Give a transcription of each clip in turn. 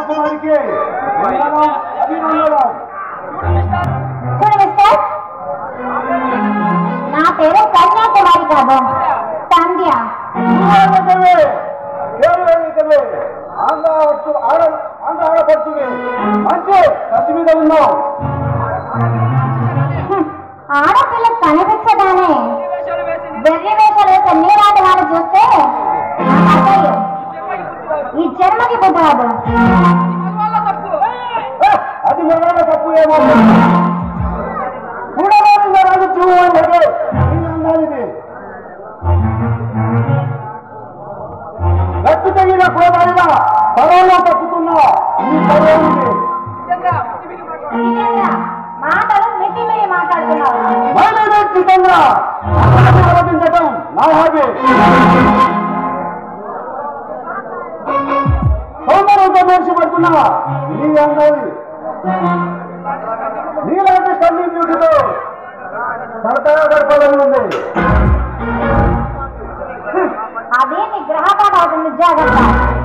కన్యాకుమారికి వందనం, అభినందనం చూడు మిస్టర్ నా పేరు కన్యాకుమారి కాదు సంధ్య నిజమే, పేరు నిజమే. ఆంధ్ర వచ్చు- ఆడ- ఆంధ్ర ఆడపడుచుని మంచి కసి మీద ఉన్నావు హ్మ్. ఆడపిల్ల కనిపించగానే వెర్రి వేషాలు వేసే నీలాంటి వాళ్ళు చూస్తే నాకు అసహ్యం. ఈ జన్మకి బుద్ధి రాదు ఏ, అది మన తప్పు ఏమో చూడడానికి రాజు చూడండి ఇది గట్టు తగిన కోదాయిగా పడవలో తప్పుతున్నా ఈ పడవని నిజంగా మాటలు మిట్టి మిడి మాట్లాడుతున్నావు మహిళ చిత్తంగా ఆరాధించటం నా హాబీ సౌందర్యంతో మెరిసిపడుతున్నా నీ అందాలి నీలాంటి స్టన్నింగ్ బ్యూటీతో సరదాగా గడపాలని ఉంది అదే నీ గ్రహపాఠ అవుతుంది జాగ్రత్త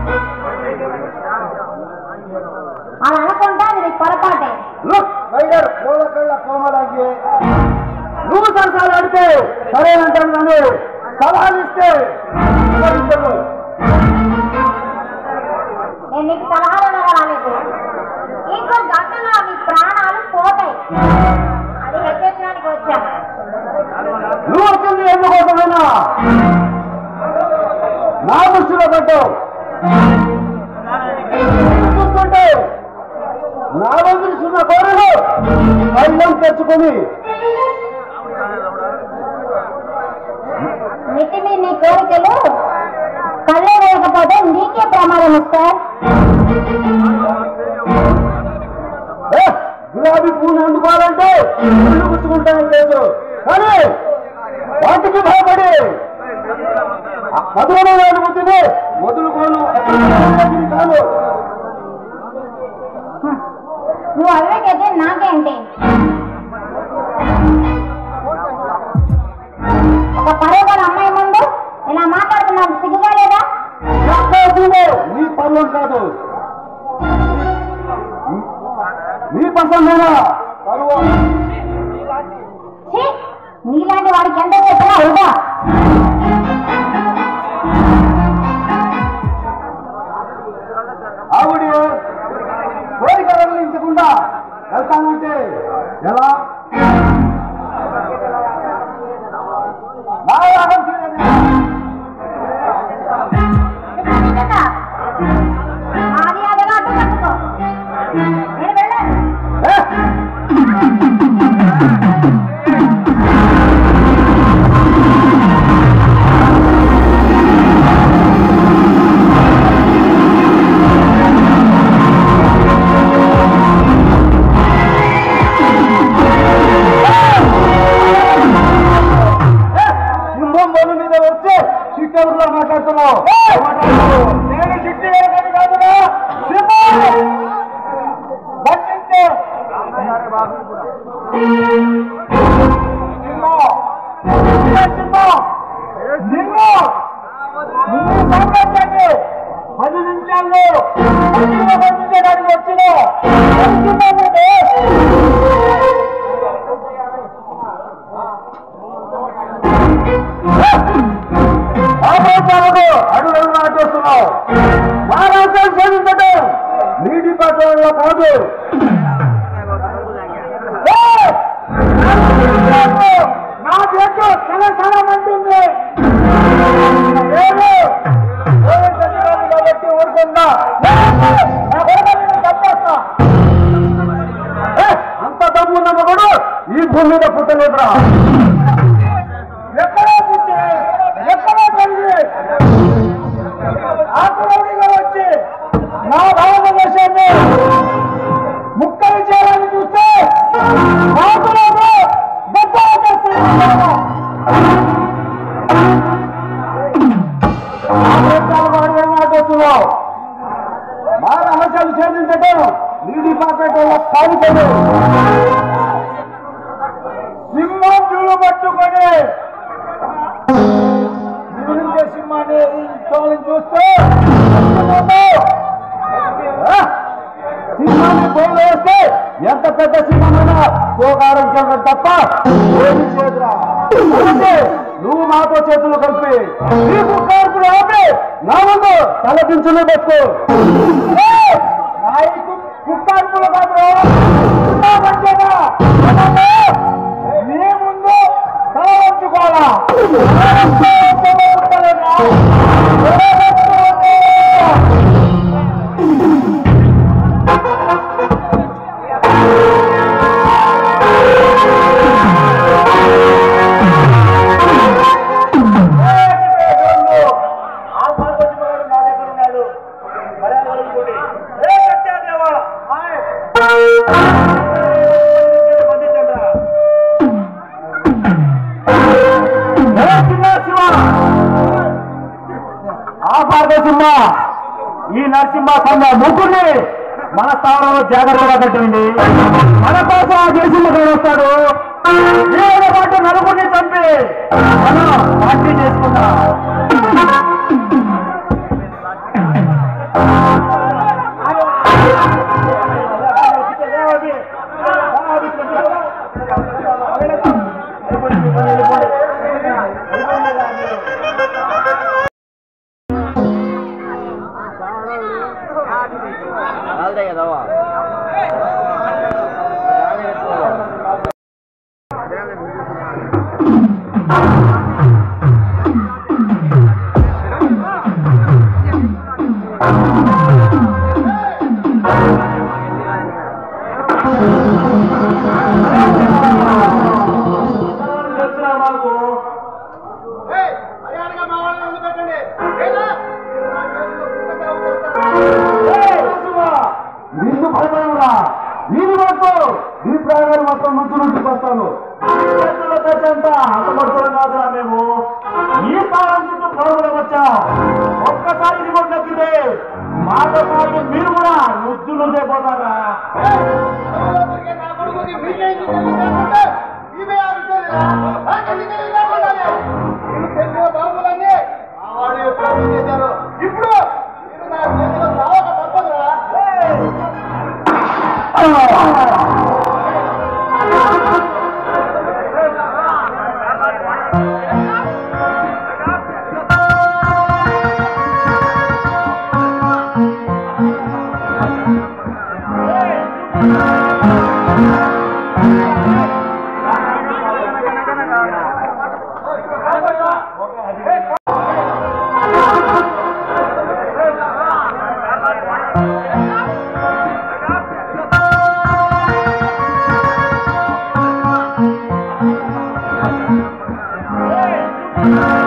అలా అనుకుంటా అది నీకు పొరపాటే లుక్ రైడర్ కోళ్ళ కళ్ళ కోమలాగి నువ్వు సరసాలు అడితే సరేనంటాను కానీ సలహాలు ఇస్తే వివరించను. నేను నీకు సలహాలు ఇవ్వగా రాలేదు ఇంకో గంటలో అవి ప్రాణాలు పోతాయి అది హెచ్చరించడానికి వచ్చా నువ్వు వచ్చింది ఎందుకోసమైనా నా దృష్టిలో పెట్టు చూస్తుంటే నా వదిలిస్తున్న కోరలు కళ్ళం తెచ్చుకొని మిట్టి మీ నీ కోరికలు కళ్ళు వేయకపోతే నీకే ప్రమాదం సార్ ఏ, గులాబీ పువ్వుని అందుకోవాలంటే ఇల్లు గుచ్చుకుంటానని లేదు కానీ వాటికి భయపడి మధురమైన అనుభూతిని మొదలుకోను కాదు నువ్వు అవివేకైతే నాకేంటి ఒక పరోగల అమ్మాయి ముందు ఇలా మాట్లాడుతున్నావు సిగ్గుగా లేదా చెప్పాల్సిందే నీ పనులు కాదు నీ పసందేనా పరువు ఛీ! నీలాంటి వాడికి ఎంత చెప్పినా వృధా ఆవిడ కోరిక వదిలించకుండా వెళ్తానంటే ఎలా నా యాగం తీరదు. నిజంగా. అది అదగా అడ్డు కట్టుకో నేను వెళ్ళాను ఏ? సింహం బోలు మీద వచ్చి చిట్టెవరిలో మాట్లాడుతున్నావు నేను చిట్టి వేరకని కాదురా సింహం రక్షించు సింహం ఏ సింహం సింహం నిన్ను సామ్రాజ్యాన్ని పది నిమిషాల్లో పదిలో బంధించడానికి వచ్చిన సింహముని ఆలోచనలకు అడుగులు నాటేస్తున్నావు మా రాజ్యాన్ని సాధించడం నీటి పట్టణంలో కాదు ఏయ్! నా చేతిలో సల సల మంటుంది నేను పోలీస్ అధికారి కాబట్టి ఊరుకుందా నా కొడుకు నిన్ను చంపేస్తా. ఏయ్! అంత దమ్మున్న మగడు ఈ భూమి మీద పుట్టలేదురా ఎక్కడో పుట్టి ఎక్కడో పెరిగి ఆకురౌడిగా వచ్చి నా భారతదేశాన్ని ముక్కలు చేయాలని చూస్తే ఆకులకు బద్దలు చేస్తున్నాను. ఆలోచనలు వాడు ఏం మాట్లాడుతున్నావు? మా రహస్యాలు ఛేదించటం నీ డిపార్ట్మెంట్ కాదు సింహం చూలు పట్టుకొని నిర్మించే సింహాన్ని ఈ తోలను చూస్తే చచ్చిపోతావు. ఆ? పెద్ద సింహమైన పోకారం చేయడం తప్ప ఏమి చేయదురా అందుకే నువ్వు నాతో చేతులు కలిపి నీకు కార్పులు ఆపి నా ముందు తలపించులు పెట్టుకో కుక్కార్పులు కాదు నీ ముందు తల వంచుకోవాలా ఆ పార్వసింహ ఈ నరసింహ సన్న ముగ్గురిని మన స్థానంలో జాగ్రత్తగా కట్టండి మన కోసం ఆ జయసింహ వస్తాడు వీళ్ళ పాటు నలుగురిని చంపి మనం పార్టీ చేసుకుందాం నిన్ను భయపడరా నేను మాత్రం నీ ప్రాణాలు మొత్తం నుంచి నుంచి వస్తాను చేతుల్లో తెచ్చంతా హతపడుతున్నాం కాదురా మేము ఈ స్థానం చుట్టూ పరుగులు వచ్చాం ఒక్కసారి రిమోట్ నొక్కితే మాతో పాటు మీరు కూడా నుజ్జు నుంచైపోతారా ఇప్పుడు మీరు నా చేతిలో చావక తప్పదురా ఆ